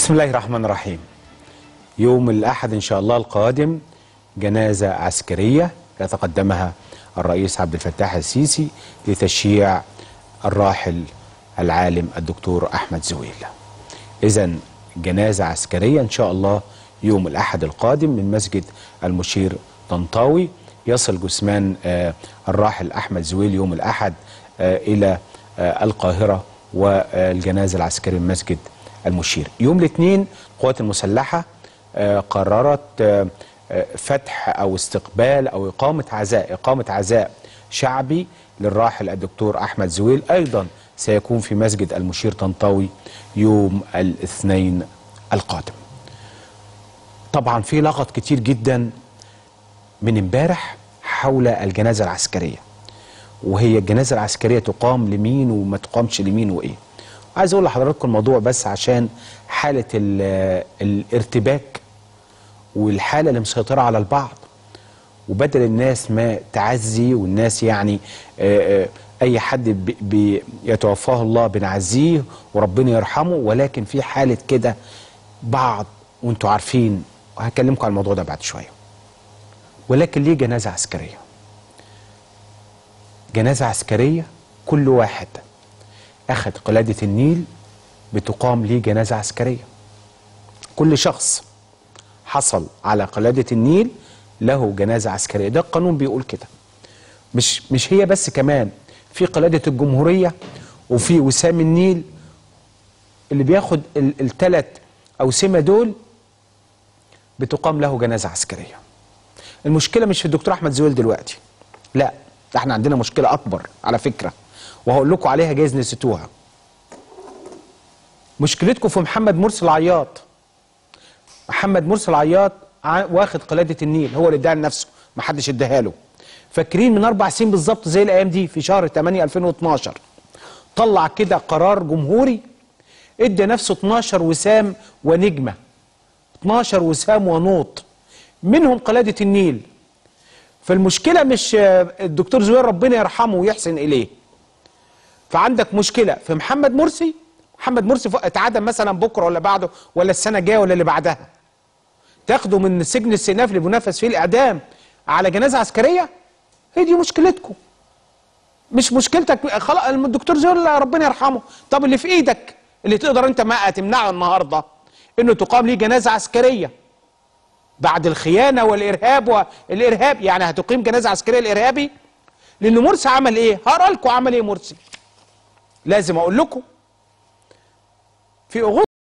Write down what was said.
بسم الله الرحمن الرحيم يوم الأحد إن شاء الله القادم جنازة عسكرية يتقدمها الرئيس عبد الفتاح السيسي لتشييع الراحل العالم الدكتور أحمد زويل إذا جنازة عسكرية إن شاء الله يوم الأحد القادم من مسجد المشير طنطاوي يصل جثمان آه، الراحل أحمد زويل يوم الأحد آه، إلى آه، القاهرة والجنازة العسكرية من مسجد المشير يوم الاثنين القوات المسلحة آه، قررت آه، آه، فتح أو استقبال أو إقامة عزاء إقامة عزاء شعبي للراحل الدكتور أحمد زويل أيضا سيكون في مسجد المشير طنطاوي يوم الاثنين القادم طبعا في لغط كتير جدا من امبارح حول الجنازة العسكرية وهي الجنازة العسكرية تقام لمين وما تقامش لمين وإيه عايز أقول لحضراتكم الموضوع بس عشان حالة ال- الارتباك والحالة اللي مسيطرة على البعض وبدل الناس ما تعزي والناس يعني آه، آه، اي حد بي- بي- يتوفاه الله بنعزيه وربنا يرحمه ولكن في حاله كده بعض وانتوا عارفين وهكلمكم عن الموضوع ده بعد شويه ولكن ليه جنازه عسكريه جنازه عسكريه كل واحد اخذ قلاده النيل بتقام ليه جنازه عسكريه كل شخص حصل على قلادة النيل له جنازة عسكرية ده القانون بيقول كده مش مش هي بس كمان في قلادة الجمهورية وفي وسام النيل اللي بياخد الثلاث أوسمة دول بتقام له جنازة عسكرية المشكلة مش في الدكتور أحمد زويل دلوقتي لا ده احنا عندنا مشكلة أكبر على فكرة وهقول لكم عليها جايز نسيتوها مشكلتكم في محمد مرسي العياط محمد مرسي العياط ع- واخد قلاده النيل هو اللي اداها لنفسه ما حدش اداها له فاكرين من اربع سنين بالظبط زي الايام دي في شهر 8 2012 طلع كده قرار جمهوري ادى نفسه 12 وسام ونجمه 12 وسام ونوط منهم قلاده النيل فالمشكله مش آه، الدكتور زويل ربنا يرحمه ويحسن اليه فعندك مشكله في محمد مرسي محمد مرسي فوق- اتعدم مثلا بكره ولا بعده ولا السنه الجايه ولا اللي بعدها تاخده من سجن السناف اللي بينفذ فيه الاعدام على جنازه عسكريه هي دي مشكلتكم مش مشكلتك خلاص الدكتور زويل ربنا يرحمه طب اللي في ايدك اللي تقدر انت ما تمنعه النهارده انه تقام ليه جنازه عسكريه بعد الخيانه والارهاب والارهاب يعني هتقيم جنازه عسكريه الارهابي لان مرسي عمل ايه هقرا لكم عمل ايه مرسي لازم اقول لكم في أغسطس